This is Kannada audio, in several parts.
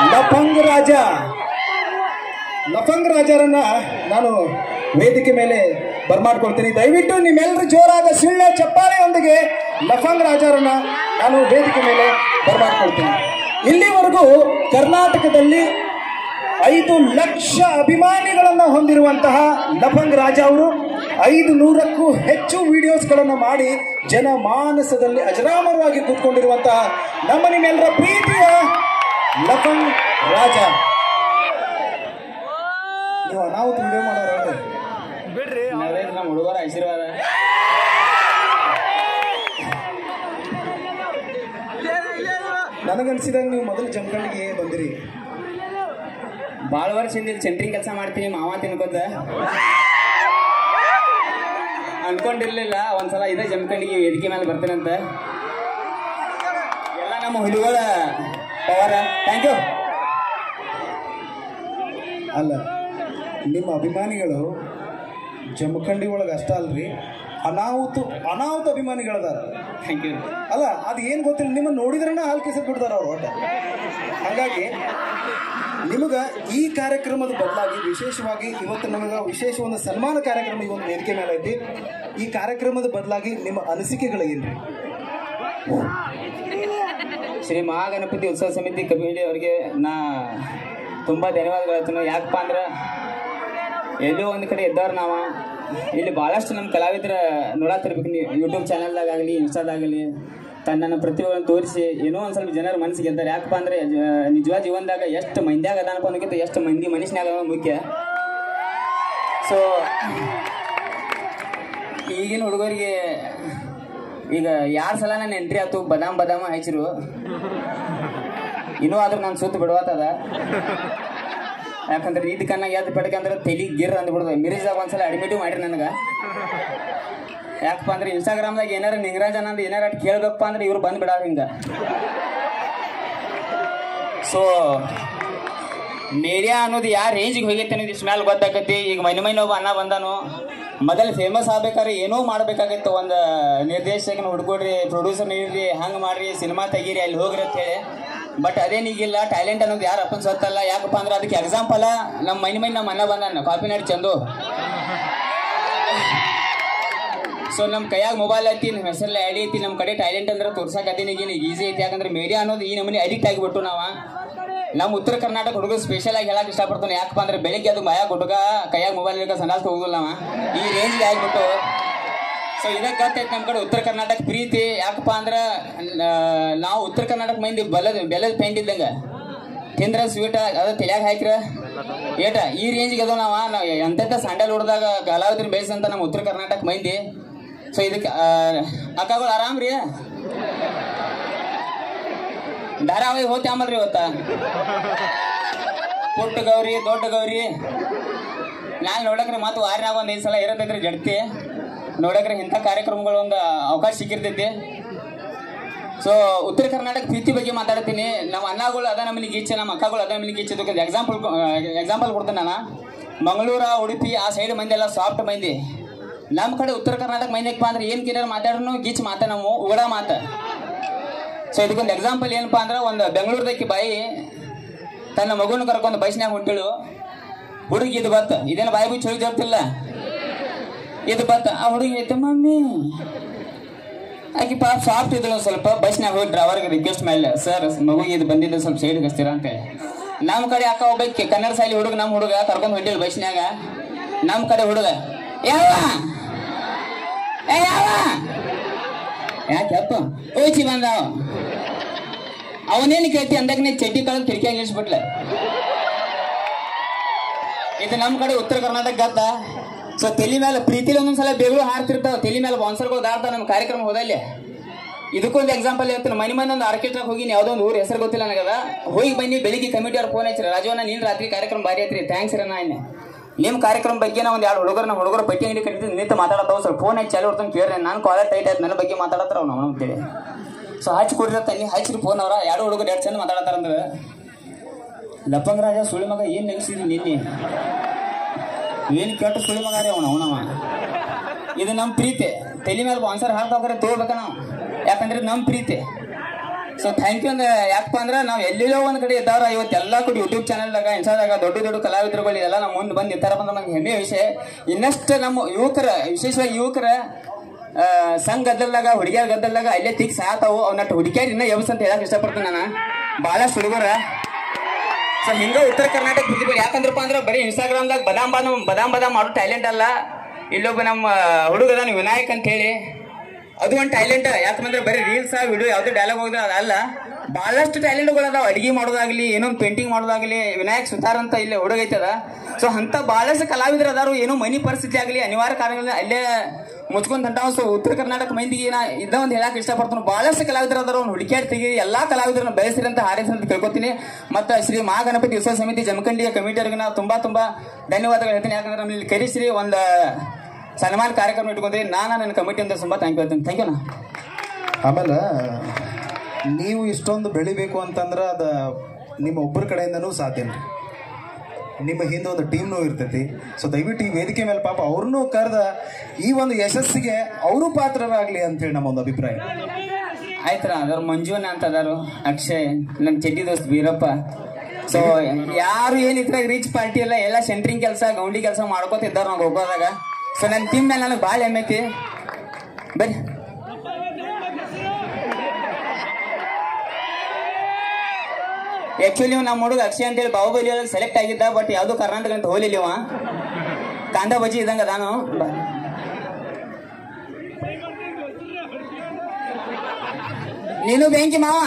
ಲಫಂಗ್ ರಾಜ ಲಫಂಗ್ ರಾಜರನ್ನ ನಾನು ವೇದಿಕೆ ಮೇಲೆ ಬರ್ಮಾಡ್ಕೊಳ್ತೀನಿ ದಯವಿಟ್ಟು ನಿಮ್ಮೆಲ್ಲರ ಜೋರಾದ ಸಿಳ್ಳೆ ಚಪ್ಪಾಳೆಯೊಂದಿಗೆ ಲಫಂಗ್ ರಾಜರನ್ನ ನಾನು ವೇದಿಕೆ ಮೇಲೆ ಬರ್ಮಾಡ್ಕೊಳ್ತೀನಿ ಇಲ್ಲಿವರೆಗೂ ಕರ್ನಾಟಕದಲ್ಲಿ ಐದು ಲಕ್ಷ ಅಭಿಮಾನಿಗಳನ್ನ ಹೊಂದಿರುವಂತಹ ಲಫಂಗ್ ರಾಜ ಅವರು ಐದು ನೂರಕ್ಕೂ ಹೆಚ್ಚು ವಿಡಿಯೋಸ್ಗಳನ್ನು ಮಾಡಿ ಜನಮಾನಸದಲ್ಲಿ ಅಜರಾಮರವಾಗಿ ಕೂತ್ಕೊಂಡಿರುವಂತಹ ನಮ್ಮ ನಿಮ್ಮೆಲ್ಲರ ಪ್ರೀತಿಯ ಲಫಂಗ್ ರಾಜ ನೀವು ಅನಾಹುತ ವಿಡಿಯೋ ಮಾಡೋರು ನಾವೇನು ನಮ್ಮ ಹುಡುಗರ ಆಶೀರ್ವಾದ ನನಗನ್ಸಿದಂಗೆ ನೀವು ಮೊದಲು ಜಮಖಂಡಿಗೆ ಬಂದಿರಿ ಭಾಳ ವರ್ಷದಿಂದ ಇಲ್ಲಿ ಸೆಂಟ್ರಿಂಗ್ ಕೆಲಸ ಮಾಡ್ತೀನಿ ಮಾವ ತಿನ್ಕೋತ ಅನ್ಕೊಂಡಿರ್ಲಿಲ್ಲ ಒಂದ್ಸಲ ಇದೇ ಜಮಖಂಡಿಗೆ ವೇದಿಕೆ ಮೇಲೆ ಬರ್ತೀನಂತ ಎಲ್ಲ ನಮ್ಮ ಹುಡುಗರ ಪವರ ಥ್ಯಾಂಕ್ ಯು ಅಲ್ಲ ನಿಮ್ಮ ಅಭಿಮಾನಿಗಳು ಜಮಖಂಡಿ ಒಳಗೆ ಅಷ್ಟ ಅಲ್ರಿ ಅನಾಹುತ ಅನಾಹುತ ಅಭಿಮಾನಿಗಳದಾರ ಥ್ಯಾಂಕ್ ಯು ಅಲ್ಲ ಅದು ಏನು ಗೊತ್ತಿಲ್ಲ ನಿಮ್ಮನ್ನು ನೋಡಿದ್ರನ ಹಾಲು ಕಿಸ ಬಿಡ್ತಾರ ಅವ್ರು ಒಟ್ಟ ಹಾಗಾಗಿ ನಿಮಗೆ ಈ ಕಾರ್ಯಕ್ರಮದ ಬದಲಾಗಿ ವಿಶೇಷವಾಗಿ ಇವತ್ತು ನಮಗೆ ವಿಶೇಷ ಒಂದು ಸನ್ಮಾನ ಕಾರ್ಯಕ್ರಮ ಈ ಒಂದು ವೇದಿಕೆ ಮೇಲೆ ಐತಿ ಈ ಕಾರ್ಯಕ್ರಮದ ಬದಲಾಗಿ ನಿಮ್ಮ ಅನಿಸಿಕೆಗಳು ಏನ್ರಿ ಶ್ರೀ ಮಹಾಗಣಪತಿ ಉತ್ಸವ ಸಮಿತಿ ಕಮಿಟಿ ಅವರಿಗೆ ನಾ ತುಂಬ ಧನ್ಯವಾದಗಳು ಹೇಳ್ತೀನಿ ಯಾಕಪ್ಪ ಅಂದ್ರೆ ಎಲ್ಲೋ ಒಂದು ಕಡೆ ಇದ್ದವ್ರು ನಾವು ಇಲ್ಲಿ ಭಾಳಷ್ಟು ನಮ್ಮ ಕಲಾವಿದರ ನೋಡತ್ತಿರ್ಬೇಕು ನೀವು ಯೂಟ್ಯೂಬ್ ಚಾನಲ್ದಾಗಲಿ ಇನ್ಸ್ಟಾದಾಗಲಿ ತನ್ನನ್ನು ಪ್ರತಿಭೆಗಳನ್ನು ತೋರಿಸಿ ಏನೋ ಒಂದು ಸ್ವಲ್ಪ ಜನರ ಮನಸ್ಸಿಗೆ ಗೆಲ್ತಾರೆ ಯಾಕಪ್ಪ ಅಂದರೆ ನಿಜವಾದ ಜೀವನದಾಗ ಎಷ್ಟು ಮಂದ್ಯಾಗ ಅದಾನಪ್ಪ ಅನ್ನೋಕ್ಕಿಂತ ಎಷ್ಟು ಮಂದಿ ಮನುಷ್ಯನಾಗ ಅನ್ನೋದು ಮುಖ್ಯ ಸೊ ಈಗಿನ ಹುಡುಗರಿಗೆ ಈಗ ಯಾರು ಸಲ ನಾನು ಎಂಟ್ರಿ ಆಯ್ತು ಬದಾಮ್ ಬದಾಮ ಹಚ್ಚಿರು ಇನ್ನೂ ಆದ್ರೂ ನಾನು ಸುತ್ತ ಬಿಡುವತ್ತದ ಯಾಕಂದ್ರೆ ನಿದ್ ಕಣ್ಣಾಗ ಎದ್ದು ಪಡ್ಕಂದ್ರೆ ತಲಿ ಗಿರ್ ಅಂದ್ಬಿಡ್ದು ಮಿರಿಜಾಗ ಒಂದ್ಸಲ ಅಡ್ಮಿಟು ಮಾಡ್ರಿ ನನಗೆ ಯಾಕಪ್ಪ ಅಂದ್ರೆ ಇನ್ಸ್ಟಾಗ್ರಾಮ್ದಾಗ ಏನಾರ ನಿಂಗರಾಜ್ ಅನ್ನಂದು ಏನಾರ ಅಟ್ ಕೇಳ್ಬೇಕಪ್ಪ ಅಂದ್ರೆ ಇವ್ರು ಬಂದ್ ಬಿಡಾರ ಹಿಂಗ ಸೊ ಮೀಡಿಯಾ ಅನ್ನೋದು ಯಾವ ರೇಂಜಿಗೆ ಹೋಗೈತೆ ಅನ್ನೋದು ಇಷ್ಟು ಮೇಲೆ ಗೊತ್ತಾಗತ್ತೆ ಈಗ ಮೈನ ಮೈನ ಒಬ್ಬ ಅಣ್ಣ ಬಂದಾನು ಮೊದಲು ಫೇಮಸ್ ಆಗ್ಬೇಕಾದ್ರೆ ಏನೋ ಮಾಡ್ಬೇಕಾಗಿತ್ತು ಒಂದು ನಿರ್ದೇಶಕನ ಹುಡ್ಕೊಡ್ರಿ ಪ್ರೊಡ್ಯೂಸರ್ ನೀಡ್ರಿ ಹಂಗೆ ಮಾಡ್ರಿ ಸಿನಿಮಾ ತೆಗೀರಿ ಅಲ್ಲಿ ಹೋಗ್ರಿ ಅಂತ ಹೇಳಿ ಬಟ್ ಅದೇನೀಗಿಲ್ಲ ಟ್ಯಾಲೆಂಟ್ ಅನ್ನೋದು ಯಾರು ಅಪ್ಪನ ಸತ್ತಲ್ಲ ಯಾಕಪ್ಪ ಅಂದ್ರೆ ಅದಕ್ಕೆ ಎಕ್ಸಾಂಪಲ್ ನಮ್ಮ ಮೈನ ಮೈನ ನಮ್ಮ ಅಣ್ಣ ಬಂದಾನ ಕಾಪಿ ನಾಡ್ ಚಂದು ಸೊ ನಮ್ಮ ಕೈಯಾಗ ಮೊಬೈಲ್ ಐತಿ ನಮ್ಮ ಹೆಸರಲ್ಲಿ ಐಡಿ ಐತಿ ನಮ್ಮ ಕಡೆ ಟ್ಯಾಲೆಂಟ್ ಅಂದ್ರೆ ತೋರ್ಸಕತ್ತೀನಿ ಈಗ ಈಸಿ ಐತಿ ಯಾಕಂದ್ರೆ ಮೀಡಿಯಾ ಅನ್ನೋದು ಈ ನಮೂನಿ ಅಡಿಕ್ಟ್ ಆಗಿಬಿಟ್ಟು ನಾವು ನಮ್ಮ ಉತ್ತರ ಕರ್ನಾಟಕ ಹುಡುಗ ಸ್ಪೆಷಲ್ ಆಗಿ ಹೇಳಕ್ ಇಷ್ಟಪಡ್ತಾನೆ ಯಾಕಪ್ಪ ಅಂದ್ರೆ ಬೆಳಿಗ್ಗೆ ಅದು ಮಯಾಗ ಹುಡುಗ ಕೈಯಾಗ ಮೊಬೈಲ್ ಇರಕ ಸಂಡಾಸ್ ಹೋಗುದಿಲ್ಲ ನಾವ ಈ ರೇಂಜ್ಗೆ ಆಗ್ಬಿಟ್ಟು ಸೊ ಇದಕ್ಕೆ ಗೊತ್ತೈತೆ ನಮ್ಮ ಕಡೆ ಉತ್ತರ ಕರ್ನಾಟಕ ಪ್ರೀತಿ ಯಾಕಪ್ಪ ಅಂದ್ರೆ ಆ, ನಾವು ಉತ್ತರ ಕರ್ನಾಟಕ ಮಂದಿ ಬಲದ ಬೆಲ್ಲದ ಪೇಂಟ್ ಇದ್ದಂಗೆ ತಿಂದ್ರ ಸ್ವೀಟ್ ಅದು ತಲೆಯಾಗ ಹಾಕಿರ ಏಟ ಈ ರೇಂಜ್ಗೆ ಅದು ನಾವ ನಾವು ಎಂತೆಂಥ ಸ್ಯಾಂಡಲ್ ಹೊಡೆದಾಗ ಕಲಾವಿದ್ರ ಬೇಯಿಸಂತ ನಮ್ಮ ಉತ್ತರ ಕರ್ನಾಟಕ ಮಂದಿ ಸೊ ಇದಕ್ಕೆ ಆ, ಅಕ್ಕಗಳು ಆರಾಮ್ ರೀ ಧಾರಾವಾಹಿ ಹೋತಿ ಆಮಲ್ರಿ ಇವತ್ತ ಪುಟ್ಟ ಗೌರಿ ದೊಡ್ಡ ಗೌರಿ ನಾನು ನೋಡಕ್ರೆ ಮತ್ತು ವಾರನಾಗ ಒಂದು ಐದು ಸಲ ಇರತೈತ್ರಿ ಜಡ್ತಿ ನೋಡಕ್ರೆ ಇಂಥ ಕಾರ್ಯಕ್ರಮಗಳು ಒಂದು ಅವಕಾಶ ಸಿಕ್ಕಿರ್ತೈತಿ ಸೊ ಉತ್ತರ ಕರ್ನಾಟಕ ಪ್ರೀತಿ ಬಗ್ಗೆ ಮಾತಾಡ್ತೀನಿ ನಮ್ಮ ಅಣ್ಣಗಳು ಅದ ನಮ್ಮಲ್ಲಿ ಗೀಚೆ ನಮ್ಮ ಅಕ್ಕಗಳು ಅದ ನಮ್ಮಲ್ಲಿ ಗೀಚೆ ಅದಕ್ಕೆ ಎಕ್ಸಾಂಪಲ್ ಎಕ್ಸಾಂಪಲ್ ಕೊಡ್ತೇನೆ ನಾನು ಮಂಗಳೂರ ಉಡುಪಿ ಆ ಸೈಡ್ ಮಂದಿ ಎಲ್ಲ ಸಾಫ್ಟ್ ಮಂದಿ ನಮ್ಮ ಕಡೆ ಉತ್ತರ ಕರ್ನಾಟಕ ಮಂದಿಪ್ಪ ಅಂದ್ರೆ ಏನು ಕೇನಾರು ಮಾತಾಡ್ರು ಗೀಚ್ ಮಾತ ನಾವು ಉಗಡ ಮಾತ ಸೊ ಇದಕ್ಕೊಂದು ಎಕ್ಸಾಂಪಲ್ ಏನಪ್ಪಾ ಅಂದ್ರೆ ಒಂದು ಬೆಂಗಳೂರದಕ್ಕೆ ಬಾಯಿ ತನ್ನ ಮಗುನ ಕರ್ಕೊಂಡು ಬಸ್ನ್ಯಾಗ ಹೊಂಟಿಳು ಹುಡುಗಿ ಇದು ಬತ್ತ ಇದೇನು ಬಾಯಿ ಬಿಚ್ಚಿ ಹೊಳಿ ಜರ್ತಿಲ್ಲ ಇದು ಬತ್ತ ಆ ಹುಡುಗಿ ಐತೆ ಮಮ್ಮಿ ಆಕಿ ಪಾಪ ಸಾಫ್ಟ್ ಇದ್ರು ಒಂದ್ ಸ್ವಲ್ಪ ಬಸ್ನ್ಯಾಗ ಹೋಗಿ ಡ್ರೈವರ್ಗೆ ರಿಕ್ವೆಸ್ಟ್ ಮಾಡಿಲ್ಲ ಸರ್ ಮಗುಗೆ ಇದು ಬಂದಿದ್ದು ಸ್ವಲ್ಪ ಸೈಡ್ ಹಚ್ತೀರಾ ಅಂತ ಹೇಳಿ ನಮ್ಮ ಕಡೆ ಅಕ್ಕ ಒಬ್ಬಕ್ಕೆ ಕನ್ನಡ ಶೈಲಿ ಹುಡುಗ ನಮ್ಮ ಹುಡುಗ ಕರ್ಕೊಂಡು ಹೊಂಟಿಲ್ಲ ಬಸ್ನ್ಯಾಗ ನಮ್ಮ ಕಡೆ ಹುಡುಗ ಯಾವ ಏ ಯಾವ ಯಾಕೆಪ್ಪ ಓಚಿ ಬಂದಾವ ಅವನೇನು ಕೇಳ್ತಿ ಅಂದಾಗ ನೀ ಚಡ್ಡಿ ಕಳೆದು ಕಿಟಕಿಯಾಗಿ ಇಳಿಸ್ಬಿಟ್ಲೆ ಇದು ನಮ್ಮ ಕಡೆ ಉತ್ತರ ಕರ್ನಾಟಕ ಗದ್ದ ಸೊ ತಲೆ ಮೇಲೆ ಪ್ರೀತಿಲಿ ಒಂದೊಂದ್ಸಲ ಬೇಗಳು ಹಾರ್ತಿರ್ತಾವ ತಲೆ ಮೇಲೆ ಬಾನ್ಸರ್ಗಳು ದಾಡ್ತಾವ ನಮ್ಮ ಕಾರ್ಯಕ್ರಮ ಹೋದಲ್ಲಿ ಇದಕ್ಕೊಂದು ಎಕ್ಸಾಂಪಲ್ ಹೇಳ್ತೀನಿ ಮನೆ ಮನೆ ಒಂದು ಆರ್ಕೆಸ್ಟ್ರಾಗ ಹೋಗಿ ಯಾವುದೋ ಒಂದು ಊರು ಹೆಸರು ಗೊತ್ತಿಲ್ಲ ನನಗದ ಹೋಗಿ ಬನ್ನಿ ಬೆಳಿಗ್ಗೆ ಕಮಿಟಿ ಅವ್ರು ಫೋನ್ ಹಚ್ಚಿರ ರಾಜವನ್ನ ನೀನು ರಾತ್ರಿ ಕಾರ್ಯಕ್ರಮ ಭಾರಿ ಐತ್ರಿ ಥ್ಯಾಂಕ್ಸ್ ರೀ ನಾ ಇನ್ನು ನಿಮ್ಮ ಕಾರ್ಯಕ್ರಮ ಬಗ್ಗೆ ನಾ ಒಂದು ಎರಡು ಹುಡುಗರು ನಮ್ಮ ಹುಡುಗರು ಪಟ್ಟಿ ಅಂಗಡಿ ಕಟ್ಟಿದ್ದು ನಿಂತು ಮಾತಾಡತ್ತಾವ ಸ್ವಲ್ಪ ಫೋನ್ ಹಚ್ಚಿ ಚಾಲು ಹೊಡ್ತಾನೆ ಕೇಳ್ರಿ ನಾನು ಕಾಲರ್ ಟೈಟ್ ಆಯ್ತು ನನ್ನ ಬಗ್ಗೆ ಮಾತಾಡತ್ತಾರ ಅವ್ನು ಅವನು ಅಂತೇಳಿ ಸೊ ಹಚ್ಚಿ ಕೊಡಿರತ್ತ ನೀ ಹಚ್ಚಿರಿ ಫೋನ್ ಅವ್ರ ಎರಡು ಹುಡುಗರು ಎರಡು ಚಂದ ಮಾತಾಡತ್ತಾರ ಅಂದ್ರೆ ಲಪ್ಪಂಗ ರಾಜ ಸುಳಿ ಮಗ ಏನು ನೆನೆಸಿದ್ರಿ ನಿನ್ನೆ ಏನು ಕೆಟ್ಟ ಸುಳಿ ಮಗ ರೀ ಅವನು ಅವನವ ಇದು ನಮ್ಮ ಪ್ರೀತಿ ತಲೆ ಮೇಲೆ ಆನ್ಸರ್ ಹಾಕ್ತಾವ್ರೆ ತಗೋಬೇಕ ನಾವು ಯಾಕಂದ್ರೆ ನಮ್ಮ ಪ್ರೀತಿ ಸೊ ಥ್ಯಾಂಕ್ ಯು ಅಂದ್ರೆ ಯಾಕಪ್ಪ ಅಂದ್ರೆ ನಾವು ಎಲ್ಲೆಲ್ಲೋ ಒಂದ್ ಕಡೆ ಇದ್ದಾರ ಇವತ್ತೆಲ್ಲ ಕೂಡ ಯೂಟ್ಯೂಬ್ ಚಾನಲ್ದಾಗ ಇನ್ಸ್ಟಾದಾಗ ದೊಡ್ಡ ದೊಡ್ಡ ಕಲಾವಿದರುಗಳು ಎಲ್ಲ ನಮ್ಮ ಮುಂದೆ ಬಂದು ನಿಂತಾರಪ್ಪ ಅಂದ್ರೆ ನಮ್ಗೆ ಹೆಮ್ಮೆಯ ವಿಷಯ ಇನ್ನಷ್ಟು ನಮ್ಮ ಯುವಕರ ವಿಶೇಷವಾಗಿ ಯುವಕರ ಆ, ಸಂಘ ಗದ್ದಲ್ದಾಗ ಹುಡುಗಿಯರ ಗದ್ದಲ್ದಾಗ ಅಲ್ಲೇ ತಿಕ್ ಸಾತಾವು ಅವ್ನಟ್ಟು ಹುಡುಗಿಯರ್ ಇನ್ನ ಎಬ್ಸ್ ಅಂತ ಹೇಳಕ್ ಇಷ್ಟಪಡ್ತೀನಿ ನಾನು ಬಹಳಷ್ಟು ಹುಡುಗರ ಸೊ ಹಿಂಗ ಉತ್ತರ ಕರ್ನಾಟಕ ಪ್ರತಿಭೆ ಯಾಕಂದ್ರಪ್ಪ ಅಂದ್ರೆ ಬರೀ ಇನ್ಸ್ಟಾಗ್ರಾಮ್ದಾಗ ಬದಾಮ್ ಬಾದಾಮ್ ಬದಾಮ್ ಬದಾಮ್ ಮಾಡೋ ಟ್ಯಾಲೆಂಟ್ ಅಲ್ಲ ಇಲ್ಲೊಬ್ಬ ನಮ್ಮ ಹುಡುಗದಾನ ವಿನಾಯಕ್ ಅಂತ ಹೇಳಿ ಅದು ಒಂದು ಟ್ಯಾಲೆಂಟ್ ಯಾಕಂದ್ರೆ ಬರೀ ರೀಲ್ಸ್ ವಿಡಿಯೋ ಯಾವ್ದು ಡೈಲಾಗ್ ಹೋದ್ರೆ ಅದಲ್ಲ ಬಹಳಷ್ಟು ಟ್ಯಾಲೆಂಟ್ಗಳು ಅದಾವ ಅಡಿಗೆ ಮಾಡೋದಾಗ್ಲಿ ಏನೋ ಪೇಂಟಿಂಗ್ ಮಾಡೋದಾಗ್ಲಿ ವಿನಾಯಕ್ ಸುತಾರ್ ಅಂತ ಇಲ್ಲಿ ಹುಡುಗೈತದ ಸೊ ಅಂತ ಬಹಳಷ್ಟು ಕಲಾವಿದರು ಅದಾರು ಏನೋ ಮನಿ ಪರಿಸ್ಥಿತಿ ಆಗಲಿ ಅನಿವಾರ್ಯ ಕಾರಣಗಳಿಂದ ಅಲ್ಲೇ ಮುಚ್ಕೊಂಡ್ ಹೊಂಟಾವ ಸೊ ಉತ್ತರ ಕರ್ನಾಟಕ ಮಂದಿಗೆ ನಾ ಇದ್ದ ಒಂದು ಹೇಳಕ್ ಇಷ್ಟಪಡ್ತಾನೆ ಬಹಳಷ್ಟು ಕಲಾವಿದರು ಅದಾರ ಒಂದು ಹುಡುಕಿಯಾಡ್ ತೆಗಿ ಎಲ್ಲಾ ಕಲಾವಿದರನ್ನ ಬೆಳೆಸಿರಿ ಅಂತ ಹಾರೈಸಿ ಅಂತ ಕೇಳ್ಕೊತೀನಿ ಮತ್ತೆ ಶ್ರೀ ಮಹಾಗಣಪತಿ ಉತ್ಸವ ಸಮಿತಿ ಜಮಖಂಡಿಯ ಕಮಿಟಿಯವರಿಗೆ ನಾವು ತುಂಬಾ ತುಂಬಾ ಧನ್ಯವಾದಗಳು ಹೇಳ್ತೀನಿ ಯಾಕಂದ್ರೆ ನಮ್ಮಲ್ಲಿ ಇಲ್ಲಿ ಕರೆಸಿರಿ ಒಂದು ಸನ್ಮಾನ ಕಾರ್ಯಕ್ರಮ ಇಟ್ಕೊಂಡ್ರಿ ನಾನು ನನ್ನ ಕಮಿಟಿ ಅಂತ ತುಂಬಾ ಥ್ಯಾಂಕ್ ಯು ಹೇಳ್ತೀನಿ ಥ್ಯಾಂಕ್ ಯು ನಾ ಆಮೇಲೆ ನೀವು ಇಷ್ಟೊಂದು ಬೆಳಿಬೇಕು ಅಂತಂದ್ರೆ ಅದ ನಿಮ್ಮ ಒಬ್ಬರ ಕಡೆಯಿಂದನೂ ಸಾಧ್ಯನ ನಿಮ್ಮ ಹಿಂದೆ ಒಂದು ಟೀಮ್ನೂ ಇರ್ತೈತಿ ಸೊ ದಯವಿಟ್ಟು ಈ ವೇದಿಕೆ ಮೇಲೆ ಪಾಪ ಅವ್ರನ್ನೂ ಕರೆದ ಈ ಒಂದು ಯಶಸ್ಸಿಗೆ ಅವರು ಪಾತ್ರರಾಗಲಿ ಅಂತೇಳಿ ನಮ್ಮ ಒಂದು ಅಭಿಪ್ರಾಯ ಆಯ್ತರ ಅದ್ರ ಮಂಜುನ ಅಂತ ಅದಾರು ಅಕ್ಷಯ್ ನನ್ನ ಚೆಡ್ಡಿ ದೋಸ್ತ್ ಬೀರಪ್ಪ ಸೊ ಯಾರು ಏನ್ ಇದ್ರಾಗ ರೀಚ್ ಪಾರ್ಟಿ ಎಲ್ಲ ಎಲ್ಲ ಸೆಂಟ್ರಿಂಗ್ ಕೆಲಸ ಗೌಂಡಿ ಕೆಲಸ ಮಾಡ್ಕೋತಿದ್ದಾರ ನಾವು ಹೋಗೋದಾಗ ಸೊ ನನ್ನ ಟೀಮ್ ಮೇಲೆ ನನಗೆ ಭಾಳ ಹೆಮ್ಮೆ ಐತಿ ಬರ್ರಿ ಆಕ್ಚುಲಿ ನಮ್ಮ ಹುಡುಗ ಅಕ್ಷಯ್ ಅಂತೇಳಿ ಬಾಹುಬಲಿ ಸೆಲೆಕ್ಟ್ ಆಗಿದ್ದ ಬಟ್ ಯಾವ್ದು ಕರ್ನಾಟಕ ಅಂತ ಹೋಲಿಲ್ಲ ಇವ ಕಾಂದಾ ಬಜ್ಜಿ ಇದ್ದಂಗ ಅದಾನು ಬಾ. ನೀನು ಬೆಂಕಿ ಮಾವ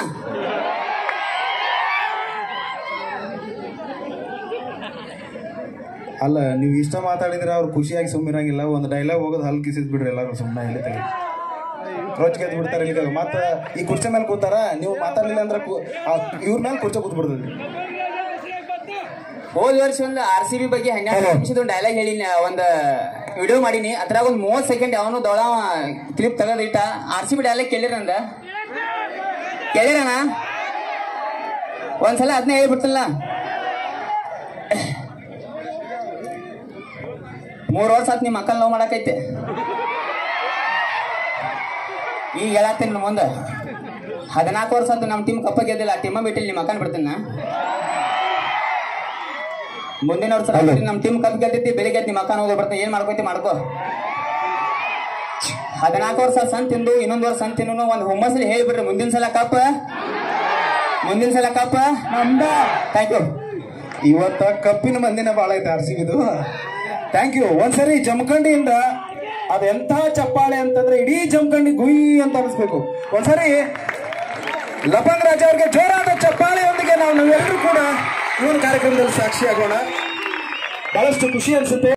ಅಲ್ಲ ನೀವು ಇಷ್ಟ ಮಾತಾಡಿದ್ರೆ ಅವ್ರು ಖುಷಿಯಾಗಿ ಸುಮ್ಮಿರಂಗಿಲ್ಲ ಒಂದು ಡೈಲಾಗ್ ಹೋಗೋದು ಹಲ್ ಕಿಸಿದ್ ಬಿಡ್ರಿ ಎಲ್ಲರೂ ಸುಮ್ಮನೆ ಇಲ್ಲಿ ತೆಗಿ ರೋಚ್ ಗೆದ್ದು ಬಿಡ್ತಾರೆ ಈಗ ಮತ್ತೆ ಈ ಕುರ್ಚಿ ಮೇಲೆ ಕೂತಾರ ನೀವು ಮಾತಾಡ್ಲಿಲ್ಲ ಅಂದ್ರೆ ಕು- ಆ ಇವ್ರ ಮೇಲೆ ಕುರ್ಚಿ ಕೂತ್ ಬಿಡ್ತದೆ ಹೋದ ವರ್ಷ ಒಂದು ಆರ್ ಸಿ ಬಿ ಬಗ್ಗೆ ಹನ್ನೆರಡು ನಿಮಿಷದ ಒಂದು ಡೈಲಾಗ್ ಹೇಳಿನಿ ಒಂದು ವಿಡಿಯೋ ಮಾಡೀನಿ ಅದ್ರಾಗ ಒಂದು ಮೂವತ್ತು ಸೆಕೆಂಡ್ ಅವನು ದೊಳ ಕ್ಲಿಪ್ ತೆಗೆದಿಟ್ಟ ಆರ್ ಸಿ ಬಿ ಡೈಲಾಗ್ ಕೇಳಿರಂದ ಕೇಳಿರಣ ಒಂದ್ಸಲ ಅದನ್ನೇ ಹೇಳ್ಬಿಡ್ತಲ್ಲ ಮೂರು ವರ್ಷ ಆತ್ ನಿಮ್ಮ ಮಕ್ಕಳು ನೋವು ಮಾಡಕೈತೆ ಈಗ ಹೇಳತ್ತೀನಿ ನಮ್ಮ ಮುಂದೆ ಹದಿನಾಲ್ಕು ವರ್ಷ ಆತು ನಮ್ಮ ಟೀಮ್ ಕಪ್ಪ ಗೆದ್ದಿಲ್ಲ ಆ ಟೀಮ ಬಿಟ್ಟಿಲ್ಲ ನಿಮ್ಮ ಮಕ್ಕನ್ ಬಿಡ್ತೀನಿ ನಾ. ಮುಂದಿನ ವರ್ಷ ನಮ್ಮ ಟೀಮ್ ಕಪ್ ಗೆದ್ದೈತಿ ಬೆಳಿಗ್ಗೆ ನಿಮ್ಮ ಅಕ್ಕ ಹೋಗಿ ಬರ್ತೀನಿ ಏನ್ ಮಾಡ್ಕೋತಿ ಮಾಡ್ಕೋ ಹದಿನಾಲ್ಕು ವರ್ಷ ಸಣ್ಣ ತಿಂದು ಇನ್ನೊಂದು ವರ್ಷ ಸಣ್ಣ ತಿನ್ನು ಒಂದು ಹುಮ್ಮಸ್ಲಿ ಹೇಳ್ಬಿಡ್ರಿ ಮುಂದಿನ ಸಲ ಕಪ್ ಮುಂದಿನ ಸಲ ಕಪ್ ನಮ್ದ ಥ್ಯಾಂಕ್ ಯು ಇವತ್ತ ಕಪ್ಪಿನ ಮಂದಿನ ಭಾಳ ಐತೆ ಆರ್ ಸಿ ಬಿದು ಥ್ಯಾಂಕ್ ಯು ಒಂದ್ಸರಿ ಜಮಖಂಡಿಯಿಂದ ಅದೆಂಥ ಚಪ್ಪಾಳೆ ಅಂತಂದ್ರೆ ಇಡೀ ಜಮಖಂಡಿ ಗುಯ್ ಅಂತ ಅನಿಸ್ಬೇಕು ಒಂದ್ಸರಿ ಲಪಂಗ್ ರಾಜ ಅವ್ರಿಗೆ ಜೋರಾದ ಚಪ್ಪಾಳೆಯೊಂದಿಗೆ ನಾವು ನಾವೆಲ್ಲರೂ ಕೂಡ ಈ ಒಂದು ಕಾರ್ಯಕ್ರಮದಲ್ಲಿ ಸಾಕ್ಷಿಯಾಗೋಣ ಬಹಳಷ್ಟು ಖುಷಿ ಅನ್ಸುತ್ತೆ